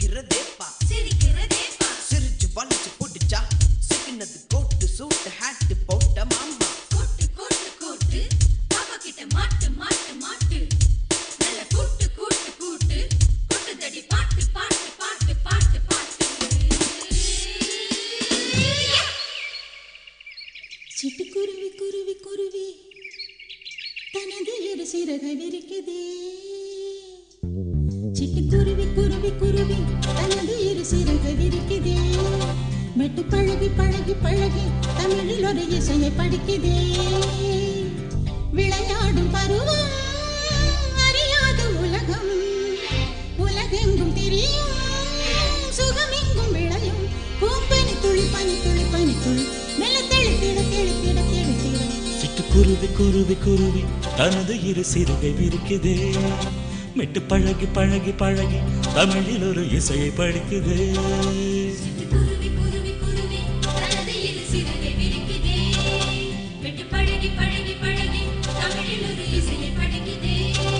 சிரிக்கிறதேப்பா சிரிக்கிறதேப்பா சிரிச்சு வலிச்சு புடிச்சா சிக்கினது கோட்டு சூட்டு ஹேட்டு போட்ட மாமா கூட்டு கூட்டு கூட்டு பாப்பா கிட்ட மாட்டு மாட்டு மாட்டு நல்ல கூட்டு கூட்டு கூட்டு கூட்டு தடி பாட்டு பாட்டு பாட்டு பாட்டு பாட்டு சிட்டுக்குருவி குருவி குருவி தனது இரு சிறகை விரிக்குதே சிட்டுக்குருவி குருவி குருவி தனது இரு சிறகை விரிக்குதே மெட்டு பழகி பழகி பழகி தமிழில் ஒரு இசையை படிக்குதே விளையாடும் பருவம் அறியாத உலகம் உலகெங்கும் தெரியும் சுகமெங்கும் விளையும் பூப்பனி துளி பனி துளி பனி துளி மெல்ல தெளித்திட தெளித்திட தெளித்திட சிட்டுக்குருவி குருவி குருவி தனது இரு சிறுகை விரிக்குதே மெட்டு பழகி பழகி பழகி தமிழில் ஒரு இசையை படிக்குதே குருவி குருவி குருவி தனது இரு சிறகை விரிக்குதே விட்டு பழகி பழகி பழகி தமிழில் ஒரு இசையை படிக்குதே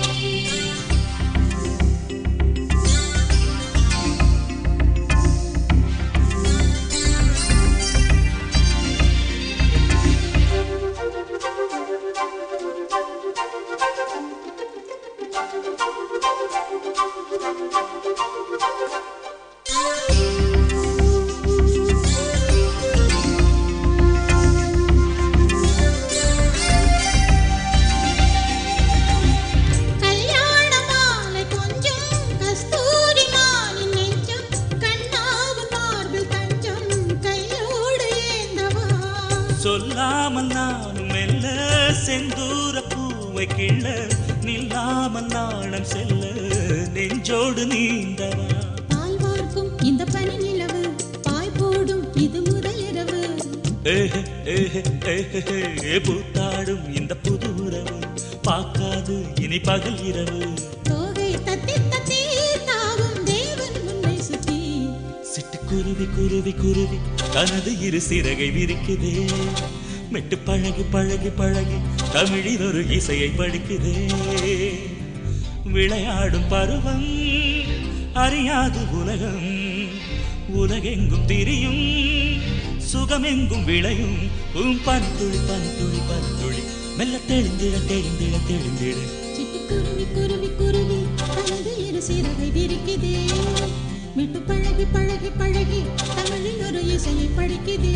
கல்யாண மாலை கொஞ்சம் கஸ்தூரி மானின் நெஞ்சம் கண்ணாவு மார்பில் தஞ்சம் கையோடு ஏந்தவா சொல்லாமல் நானும் மெல்ல செந்தூர பூவை கிள்ள நில்லாமல் நாணம் செல்ல நெஞ்சோடு நீந்தவா பால் வார்க்கும் இந்த பனி நிலவு பாய் போடும் இது முதல் இரவு ஏஹே, ஏஹே, ஏஹே, ஏ பூத்தாடும் இந்த புது உறவு பார்க்காது இனி பகல் இரவு தோகை தத்தி தத்தி தாவும் தேவன் முன்னை சுற்றி சிட்டுக்குருவி குருவி குருவி தனது இரு சிறகை விரிக்குதே மெட்டு பழகி பழகி பழகி தமிழில் ஒரு இசையை படிக்குதே விளையாடும் பருவம் அறியாது உலகம் உலகெங்கும் திரியும் சுகமெங்கும் விளையும் உம் பனித்துளி பனித்துளி பனித்துளி மெல்ல தெளிந்திட தெளிந்திட தெளிந்திட சிட்டுக்குருவி குருவி குருவி தனது இரு சிறகை விரிக்குதே விட்டு பழகி பழகி பழகி தமிழில் ஒரு இசையை படிக்குதே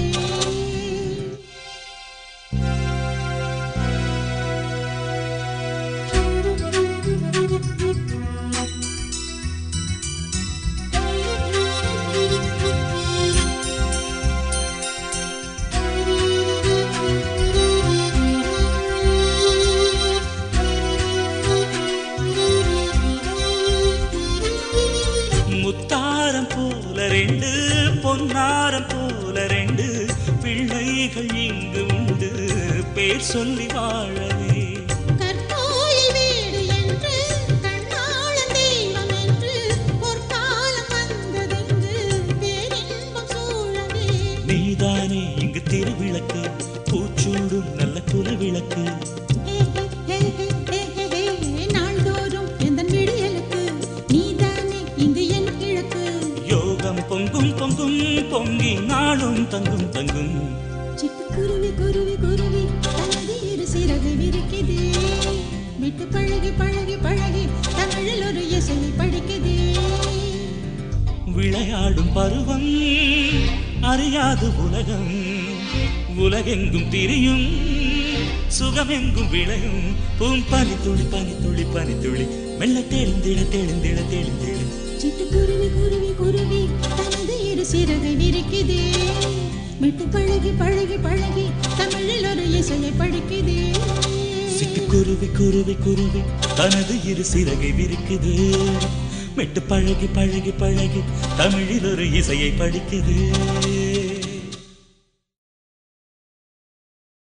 முத்தாரம் போல ரெண்டு பொன்னாரம் போல ரெண்டு பிள்ளைகள் இங்கு உண்டு பேர் சொல்லி வாழவே கற்கோயில் வீடு என்று கண்ணாளன் தெய்வம் என்று பொற்காலம் வந்ததென்று பேரின்பம் சூழவே நீதானே இங்கு திருவிளக்கு பூச்சூடும் நல்ல குலவிளக்கு ஹே, ஹே, ஹே, ஹே, ஹே, ஹே, ஹே, நாள்தோறும் எந்தன் விடியலுக்கு நீதானே இங்கு என் கிழக்கு யோகம் பொங்கும் பொங்கும் பொங்கி நாளும் தங்கும் தங்கும் சிட்டுக்குருவி குருவி குருவி தனது இரு சிறகு விரிக்குதே விட்டு பழகி பழகி பழகி தமிழில் ஒரு இசையை படிக்குதே விளையாடும் பருவம் அறியாது உலகம் உலகெங்கும் திரியும் சுகமெங்கும் விளையும் பூம் பனி துளி பனி துளி பனி துளி மெல்ல தெளிந்திட தெளிந்திட தெளிந்திட சிட்டுக்குருவி குருவி குருவி தனது இரு சிறகை விரிக்குதே விட்டு பழகி பழகி பழகி தமிழில் ஒரு இசையை படிக்குதே சிட்டுக்குருவி குருவி குருவி தனது இரு சிறகை விரிக்குது மெட்டு பழகி பழகி பழகி தமிழில் ஒரு இசையை படிக்குது